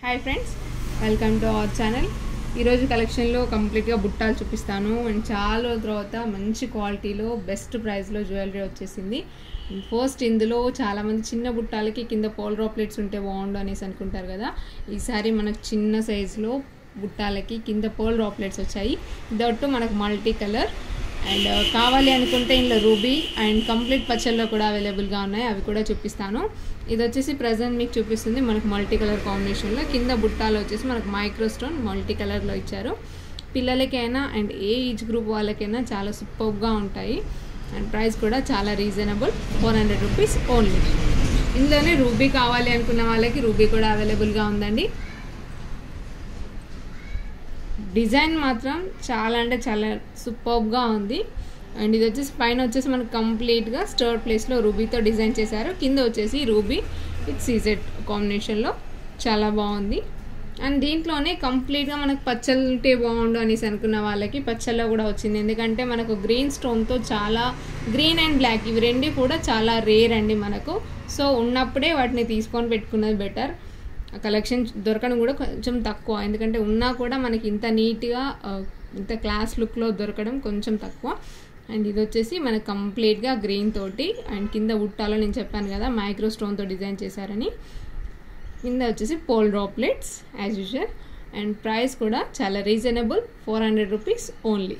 hi friends welcome to our channel ఈరోజు కలెక్షన్లో కంప్లీట్గా బుట్టాలు చూపిస్తాను అండ్ చాలా రోజుల తర్వాత మంచి క్వాలిటీలో బెస్ట్ ప్రైస్లో జ్యువెలరీ వచ్చేసింది ఫస్ట్ ఇందులో చాలామంది చిన్న బుట్టాలకి కింద పోల్ డ్రాప్లెట్స్ ఉంటే బాగుండు అనేసి అనుకుంటారు కదా ఈసారి మనకు చిన్న సైజులో బుట్టాలకి కింద పోల్ డ్రాప్లెట్స్ వచ్చాయి దట్టు మనకు మల్టీ కలర్ అండ్ కావాలి అనుకుంటే ఇందులో రూబీ అండ్ కంప్లీట్ పచ్చల్లో కూడా అవైలబుల్గా ఉన్నాయి అవి కూడా చూపిస్తాను ఇది వచ్చేసి ప్రజెంట్ మీకు చూపిస్తుంది మనకు మల్టీ కలర్ కాంబినేషన్లో కింద బుట్టాలు వచ్చేసి మనకు మైక్రో స్టోన్ మల్టీ కలర్లో ఇచ్చారు పిల్లలకైనా అండ్ ఏ ఏజ్ గ్రూప్ వాళ్ళకైనా చాలా సూపర్గా ఉంటాయి అండ్ ప్రైస్ కూడా చాలా reasonable four hundred rupees only ఇందులోనే రూబీ కావాలి అనుకున్న వాళ్ళకి రూబీ కూడా అవైలబుల్గా ఉందండి డిజైన్ మాత్రం చాలా అంటే చాలా సూపర్గా ఉంది అండ్ ఇది వచ్చేసి పైన వచ్చేసి మనకు కంప్లీట్గా స్టర్డ్ ప్లేస్లో రూబీతో డిజైన్ చేశారు కింద వచ్చేసి రూబీ విత్ సీజెడ్ కాంబినేషన్లో చాలా బాగుంది అండ్ దీంట్లోనే కంప్లీట్గా మనకు పచ్చలు ఉంటే బాగుండు అనేసి అనుకున్న వాళ్ళకి పచ్చల్లో కూడా వచ్చింది ఎందుకంటే మనకు గ్రీన్ స్టోన్తో చాలా గ్రీన్ అండ్ బ్లాక్ ఇవి రెండు కూడా చాలా రేర్ అండి మనకు సో ఉన్నప్పుడే వాటిని తీసుకొని పెట్టుకున్నది బెటర్ కలెక్షన్ దొరకడం కూడా కొంచెం తక్కువ ఎందుకంటే ఉన్నా కూడా మనకి ఇంత నీట్గా ఇంత క్లాస్ లుక్లో దొరకడం కొంచెం తక్కువ అండ్ ఇది వచ్చేసి మనకు కంప్లీట్గా గ్రీన్ తోటి అండ్ కింద ఉట్టాలో నేను చెప్పాను కదా మైక్రో స్టోన్తో డిజైన్ చేశారని కింద వచ్చేసి pearl droplets as usual and price కూడా చాలా reasonable four hundred rupees only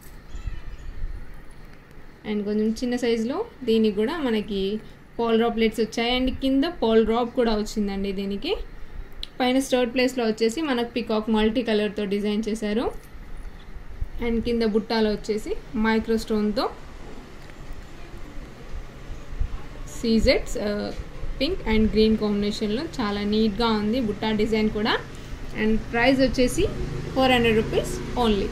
and కొంచెం చిన్న సైజులో దీనికి కూడా మనకి పోల్ డ్రాప్లెట్స్ వచ్చాయి అండ్ కింద పోల్ డ్రాప్ కూడా వచ్చిందండి దీనికి పైన స్టర్ట్ ప్లేస్లో వచ్చేసి మనకు పికాక్ మల్టీ కలర్తో డిజైన్ చేశారు అండ్ కింద బుట్టాలో వచ్చేసి మైక్రో స్టోన్తో సీజెట్స్ పింక్ అండ్ గ్రీన్ కాంబినేషన్లో చాలా నీట్గా ఉంది బుట్టా డిజైన్ కూడా అండ్ ప్రైస్ వచ్చేసి four hundred rupees only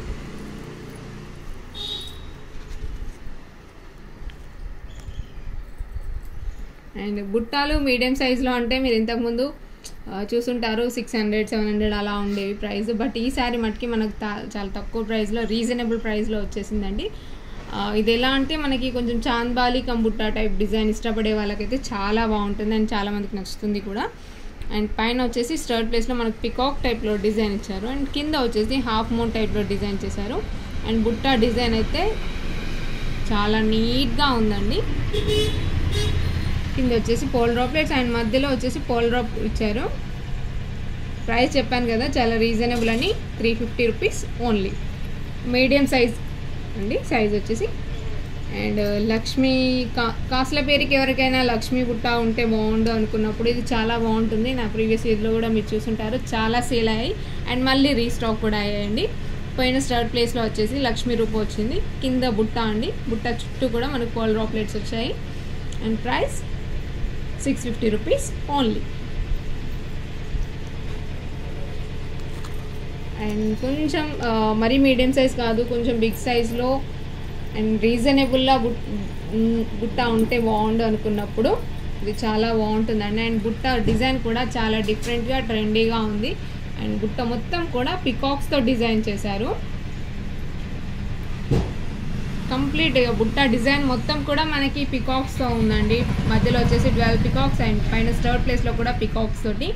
and బుట్టాలు మీడియం సైజులో అంటే మీరు ఇంతకుముందు చూసుంటారు సిక్స్ హండ్రెడ్ సెవెన్ హండ్రెడ్ అలా ఉండేవి ప్రైస్ బట్ ఈసారి మటుకి మనకు చాలా తక్కువ ప్రైస్లో రీజనబుల్ ప్రైస్లో వచ్చేసిందండి ఇది ఎలా అంటే మనకి కొంచెం చాంద్బాలి కంబుట్టా టైప్ డిజైన్ ఇష్టపడే వాళ్ళకైతే చాలా బాగుంటుంది అండ్ చాలా మందికి నచ్చుతుంది కూడా అండ్ పైన వచ్చేసి స్టర్ట్ ప్లేస్లో మనకు పికాక్ టైప్లో డిజైన్ ఇచ్చారు అండ్ కింద వచ్చేసి హాఫ్ మోన్ టైప్లో డిజైన్ చేశారు అండ్ బుట్టా డిజైన్ అయితే చాలా నీట్గా ఉందండి కింద వచ్చేసి పోల్ డ్రాప్లెట్స్ అండ్ మధ్యలో వచ్చేసి పోల్ డ్రాప్ ఇచ్చారు ప్రైస్ చెప్పాను కదా చాలా రీజనబుల్ అని three fifty rupees only medium size అండి సైజ్ వచ్చేసి అండ్ లక్ష్మీ కా కాసుల పేరుకి ఎవరికైనా లక్ష్మీ బుట్ట ఉంటే బాగుండు అనుకున్నప్పుడు ఇది చాలా బాగుంటుంది నా ప్రీవియస్ ఇయర్లో కూడా మీరు చూసుంటారు చాలా సేల్ అయ్యాయి అండ్ మళ్ళీ రీస్టాక్ కూడా అయ్యాయండి పోయిన స్టార్ట్ ప్లేస్లో వచ్చేసి లక్ష్మీ రూప వచ్చింది కింద బుట్ట అండి బుట్ట చుట్టూ కూడా మనకు పోల్ డ్రాప్లెట్స్ వచ్చాయి and price six fifty rupees only and కొంచెం మరీ మీడియం సైజ్ కాదు కొంచెం బిగ్ సైజ్లో అండ్ రీజనబుల్గా బుట్ బుట్ట ఉంటే బాగుండు అనుకున్నప్పుడు ఇది చాలా బాగుంటుందండి అండ్ బుట్ట డిజైన్ కూడా చాలా డిఫరెంట్గా ట్రెండీగా ఉంది అండ్ బుట్ట మొత్తం కూడా పికాక్స్తో డిజైన్ చేశారు కంప్లీట్ బుట్ట డిజైన్ మొత్తం కూడా మనకి పికాక్స్తో ఉందండి మధ్యలో వచ్చేసి ట్వెల్వ్ పికాక్స్ అండ్ పైన స్టర్ట్ ప్లేస్లో కూడా పికాక్స్ తోటి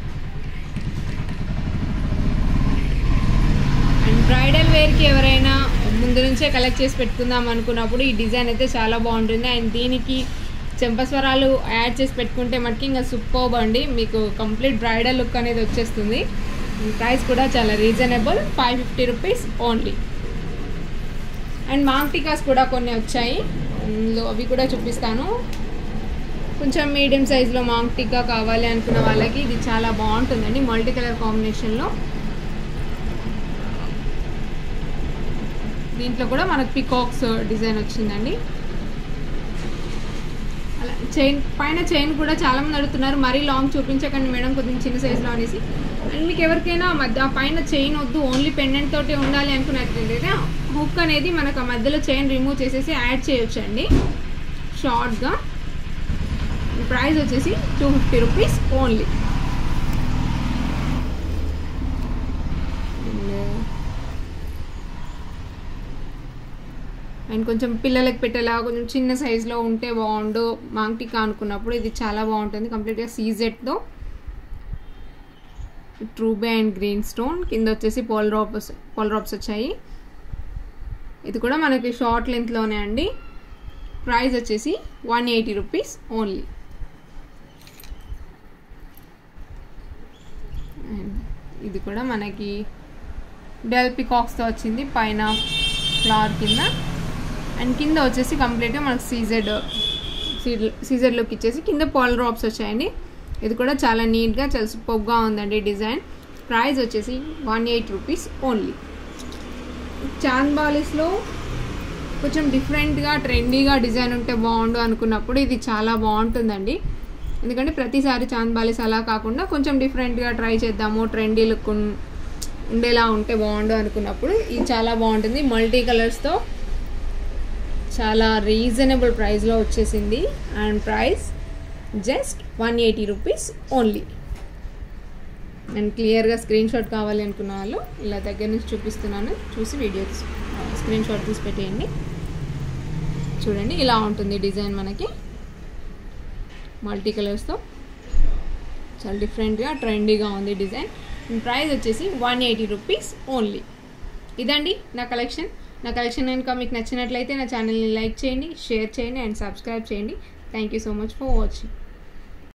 అండ్ బ్రైడల్ వేర్కి ఎవరైనా ముందు నుంచే కలెక్ట్ చేసి పెట్టుకుందాం అనుకున్నప్పుడు ఈ డిజైన్ అయితే చాలా బాగుంటుంది అండ్ దీనికి చెంపస్వరాలు యాడ్ చేసి పెట్టుకుంటే మటుకి ఇంకా సూపర్బ్ అండి మీకు కంప్లీట్ బ్రైడల్ లుక్ అనేది వచ్చేస్తుంది ప్రైస్ కూడా చాలా reasonable five fifty rupees only and maang tikkas కూడా కొన్ని వచ్చాయి అవి కూడా చూపిస్తాను కొంచెం మీడియం సైజులో మాంగ్ టికా కావాలి అనుకున్న వాళ్ళకి ఇది చాలా బాగుంటుందండి మల్టీ కలర్ కాంబినేషన్లో దీంట్లో కూడా మనకు పికాక్స్ డిజైన్ వచ్చిందండి అలా చైన్ పైన చైన్ కూడా చాలామంది అడుగుతున్నారు మరీ లాంగ్ చూపించకండి మేడం కొంచెం చిన్న సైజులో అనేసి అండ్ మీకు ఎవరికైనా మధ్య పైన చైన్ వద్దు ఓన్లీ పెండెంట్ తోటి ఉండాలి అనుకున్నట్లయితే హుక్ అనేది మనకు ఆ మధ్యలో చైన్ రిమూవ్ చేసేసి యాడ్ చేయొచ్చు అండి షార్ట్గా ప్రైస్ వచ్చేసి two fifty rupees only and కొంచెం పిల్లలకి పెట్టేలా కొంచెం చిన్న సైజులో ఉంటే బాగుండు మాంగ్ టికా అనుకున్నప్పుడు ఇది చాలా బాగుంటుంది కంప్లీట్గా సీజెట్తో ట్రూబే అండ్ గ్రీన్ స్టోన్ కింద వచ్చేసి పోల్ డ్రాప్స్ పోల్ డ్రాప్స్ వచ్చాయి ఇది కూడా మనకి షార్ట్ లెంత్లోనే అండి ప్రైస్ వచ్చేసి వన్ ఎయిటీ రూపీస్ ఓన్లీ ఇది కూడా మనకి డెల్ పికాక్స్తో వచ్చింది పైన ఫ్లవర్ కింద అండ్ కింద వచ్చేసి కంప్లీట్గా మనకు సీజెడ్ సీజెడ్ లుక్ ఇచ్చేసి కింద పాల్ డ్రాప్స్ వచ్చాయండి ఇది కూడా చాలా నీట్గా చాలా సూపర్గా ఉందండి డిజైన్ ప్రైస్ వచ్చేసి one eight rupees only chand బాలీస్లో కొంచెం డిఫరెంట్గా ట్రెండీగా డిజైన్ ఉంటే బాగుండు అనుకున్నప్పుడు ఇది చాలా బాగుంటుందండి ఎందుకంటే ప్రతిసారి చాంద్ బాలీస్ అలా కాకుండా కొంచెం డిఫరెంట్గా ట్రై చేద్దాము ట్రెండీ లుక్ ఉండేలా ఉంటే బాగుండు అనుకున్నప్పుడు ఇది చాలా బాగుంటుంది మల్టీ కలర్స్తో చాలా రీజనబుల్ ప్రైస్లో వచ్చేసింది and price just one eighty rupees only and క్లియర్గా స్క్రీన్ షాట్ కావాలి అనుకున్న వాళ్ళు ఇలా దగ్గర నుంచి చూపిస్తున్నాను చూసి వీడియో స్క్రీన్ షాట్ తీసి పెట్టేయండి చూడండి ఇలా ఉంటుంది డిజైన్ మనకి మల్టీ కలర్స్తో చాలా డిఫరెంట్గా ట్రెండీగా ఉంది డిజైన్ ప్రైస్ వచ్చేసి వన్ ఎయిటీ రూపీస్ ఓన్లీ ఇదండి నా కలెక్షన్ నా కలెక్షన్ కనుక మీకు నచ్చినట్లయితే నా ఛానల్ని లైక్ చేయండి షేర్ చేయండి అండ్ సబ్స్క్రైబ్ చేయండి thank you so much for watching